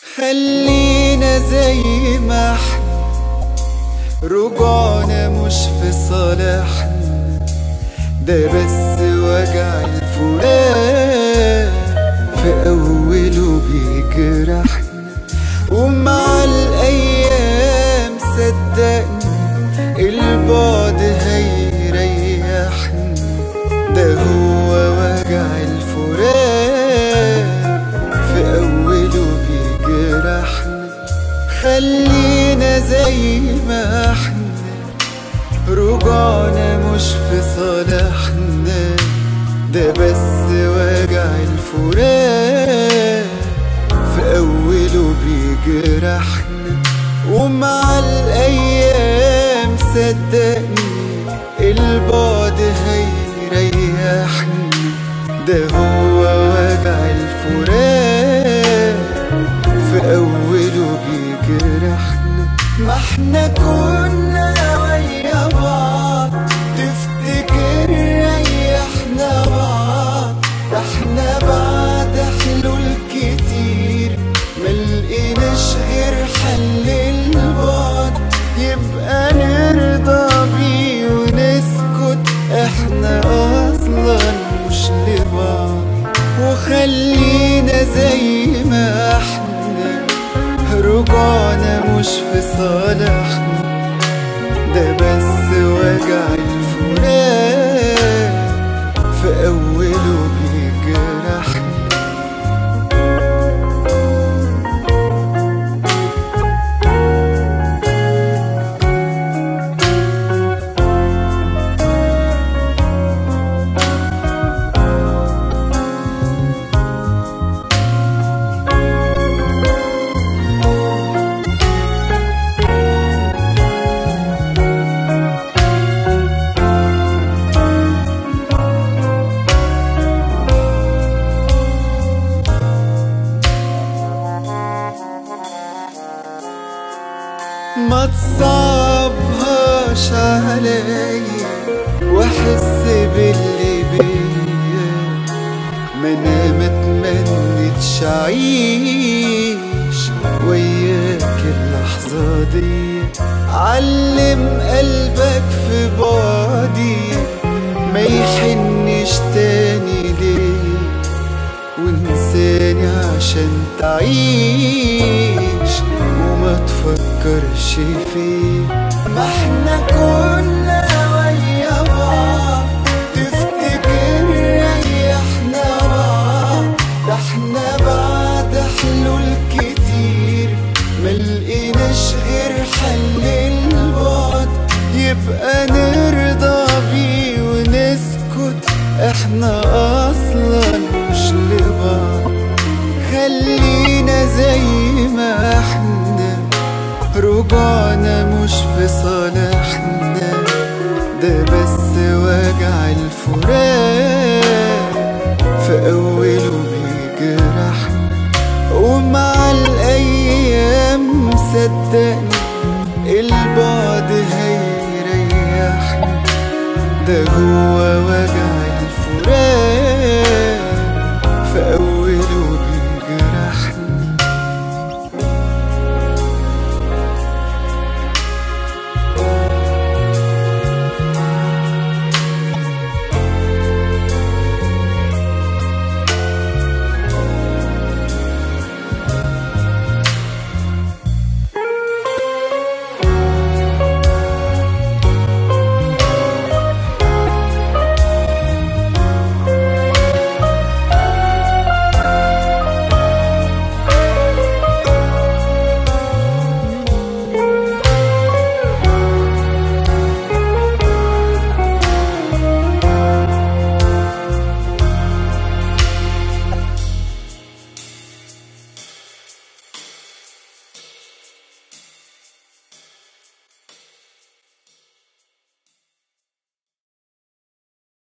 خلينا زي ما احنا رجوعنا مش في صالحنا ده بس وجع الفراق في أوله بيجرحنا ومع الأيام صدقني البعد هيريحنا ده هو وجع الفراق في أوله بيجرحنا خلينا زي ما احنا رجوعنا مش في صالحنا ده بس وجع الفراق في أوله بيجرحنا ومع الأيام صدقني البعد هيريحنا ده هو وجع الفراق في أوله بيجرحنا ما احنا كنا ويا بعض تفتكر ريحنا بعض ده احنا بعد حلول كتير ملقيناش غير حل البعد يبقى نرضى بيه ونسكت احنا اصلا مش لبعض وخلينا زي ما احنا رجوعنا مش في صالحنا ده بس وجع الفراق في أوله بيجرحنا ما تصعبهاش عليا واحس باللي بيا ما انا ما تمنيتش اعيش وياك اللحظة دي علم قلبك في بعدي ما يحنش تاني ليه وانساني عشان تعيش وما تفكرش فيه ما احنا كنا ويا بعض تفتكر ريحنا بعض ده احنا بعد حلول كتير ملقيناش غير حل البعد يبقى نرضى بيه ونسكت احنا اصلا مش لبعض خلينا زي ما احنا رجوعنا مش في صالحنا ده بس وجع الفراق